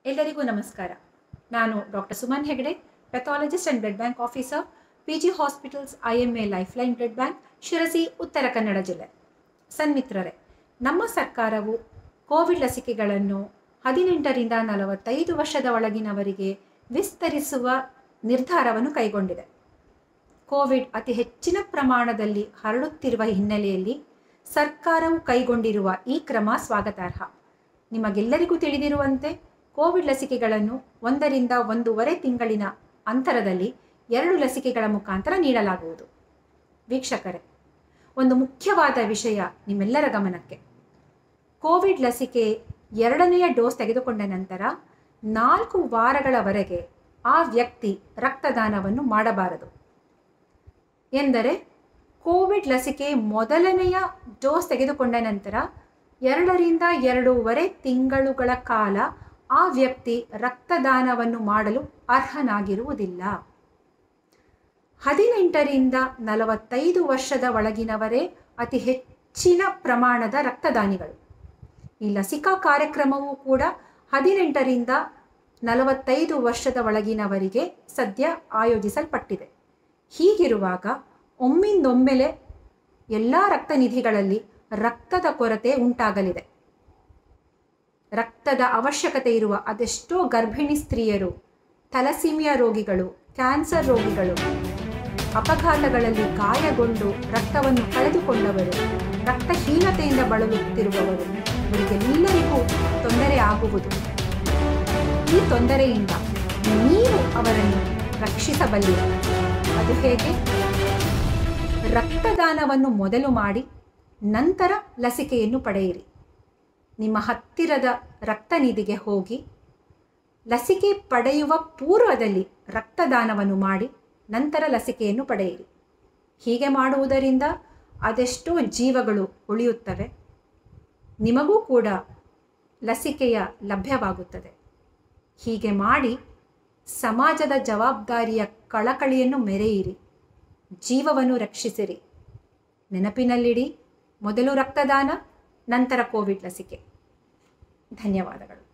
ಎಲ್ಲರಿಗೂ ನಮಸ್ಕಾರ ನಾನು doctor Suman Hegde pathologist and blood bank officer P G hospitals I M A life line blood bank Sirsi Uttara Kannada ಜಿಲ್ಲೆ ಸನ್ಮಿತ್ರರೇ ನಮ್ಮ ಸರ್ಕಾರವು ಕೋವಿಡ್ ಲಸಿಕೆಗಳನ್ನು ಹದಿನೆಂಟರಿಂದ ನಲವತ್ತೈದು ವರ್ಷದ ಒಳಗಿನವರಿಗೆ ವಿಸ್ತರಿಸುವ ನಿರ್ಧಾರವನ್ನು ಕೈಗೊಂಡಿದೆ ಕೋವಿಡ್ ಅತಿ ಹೆಚ್ಚಿನ ಪ್ರಮಾಣದಲ್ಲಿ ಹರಡುತ್ತಿರುವ ಹಿನ್ನೆಲೆಯಲ್ಲಿ ಸರ್ಕಾರವು ಕೈಗೊಂಡಿರುವ ಈ ಕ್ರಮ ಸ್ವಾಗತಾರ್ಹ ನಿಮಗೆಲ್ಲರಿಗೂ ತಿಳಿದಿರುವಂತೆ ಕೋವಿಡ್ ಲಸಿಕೆಗಳನ್ನು ಒಂದರಿಂದ ಒಂದೂವರೆ ತಿಂಗಳಿನ ಅಂತರದಲ್ಲಿ ಎರಡು ಲಸಿಕೆಗಳ ಮುಖಾಂತರ ನೀಡಲಾಗುವುದು ವೀಕ್ಷಕರೇ ಒಂದು ಮುಖ್ಯವಾದ ವಿಷಯ ನಿಮ್ಮೆಲ್ಲರ ಗಮನಕ್ಕೆ ಕೋವಿಡ್ ಲಸಿಕೆ ಎರಡನೆಯ ಡೋಸ್ ತೆಗೆದುಕೊಂಡ ನಂತರ ನಾಲ್ಕು ವಾರಗಳವರೆಗೆ ಆ ವ್ಯಕ್ತಿ ರಕ್ತದಾನವನ್ನು ಮಾಡಬಾರದು ಎಂದರೆ ಕೋವಿಡ್ ಲಸಿಕೆ ಮೊದಲನೆಯ ಡೋಸ್ ತೆಗೆದುಕೊಂಡ ನಂತರ ಎರಡರಿಂದ ಎರಡೂವರೆ ತಿಂಗಳುಗಳ ಕಾಲ ಆ ವ್ಯಕ್ತಿ ರಕ್ತದಾನವನ್ನು ಮಾಡಲು ಅರ್ಹನಾಗಿರುವುದಿಲ್ಲ ಹದಿನೆಂಟರಿಂದ ನಲವತ್ತೈದು ವರ್ಷದ ಒಳಗಿನವರೇ ಅತಿ ಹೆಚ್ಚಿನ ಪ್ರಮಾಣದ ರಕ್ತದಾನಿಗಳು ಈ ಲಸಿಕಾ ಕಾರ್ಯಕ್ರಮವೂ ಕೂಡ ಹದಿನೆಂಟರಿಂದ ನಲವತ್ತೈದು ವರ್ಷದ ಒಳಗಿನವರಿಗೆ ಸದ್ಯ ಆಯೋಜಿಸಲ್ಪಟ್ಟಿದೆ ಹೀಗಿರುವಾಗ ಒಮ್ಮಿಂದೊಮ್ಮೆಲೆ ಎಲ್ಲ ರಕ್ತನಿಧಿಗಳಲ್ಲಿ ರಕ್ತದ ಕೊರತೆ ಉಂಟಾಗಲಿದೆ ರಕ್ತದ ಅವಶ್ಯಕತೆ ಇರುವ ಅದೆಷ್ಟೋ ಗರ್ಭಿಣಿ ಸ್ತ್ರೀಯರು ಥಲಸೀಮಿಯಾ ರೋಗಿಗಳು ಕ್ಯಾನ್ಸರ್ ರೋಗಿಗಳು ಅಪಘಾತಗಳಲ್ಲಿ ಗಾಯಗೊಂಡು ರಕ್ತವನ್ನು ಕಳೆದುಕೊಂಡವರು ರಕ್ತಹೀನತೆಯಿಂದ ಬಳಲುತ್ತಿರುವವರು ಇವರಿಗೆಲ್ಲರಿಗೂ ತೊಂದರೆ ಆಗುವುದು ಈ ತೊಂದರೆಯಿಂದ ನೀವು ಅವರನ್ನು ರಕ್ಷಿಸಬಲ್ಲಿರಿ ಅದು ಹೇಗೆ ರಕ್ತದಾನವನ್ನು ಮೊದಲು ಮಾಡಿ ನಂತರ ಲಸಿಕೆಯನ್ನು ಪಡೆಯಿರಿ ನಿಮ್ಮ ಹತ್ತಿರದ ರಕ್ತನಿಧಿಗೆ ಹೋಗಿ ಲಸಿಕೆ ಪಡೆಯುವ ಪೂರ್ವದಲ್ಲಿ ರಕ್ತದಾನವನ್ನು ಮಾಡಿ ನಂತರ ಲಸಿಕೆಯನ್ನು ಪಡೆಯಿರಿ ಹೀಗೆ ಮಾಡುವುದರಿಂದ ಅದೆಷ್ಟೋ ಜೀವಗಳು ಉಳಿಯುತ್ತವೆ ನಿಮಗೂ ಕೂಡ ಲಸಿಕೆಯ ಲಭ್ಯವಾಗುತ್ತದೆ ಹೀಗೆ ಮಾಡಿ ಸಮಾಜದ ಜವಾಬ್ದಾರಿಯ ಕಳಕಳಿಯನ್ನು ಮೆರೆಯಿರಿ ಜೀವವನ್ನು ರಕ್ಷಿಸಿರಿ ನೆನಪಿನಲ್ಲಿಡಿ ಮೊದಲು ರಕ್ತದಾನ ನಂತರ ಕೋವಿಡ್ ಲಸಿಕೆ ಧನ್ಯವಾದಗಳು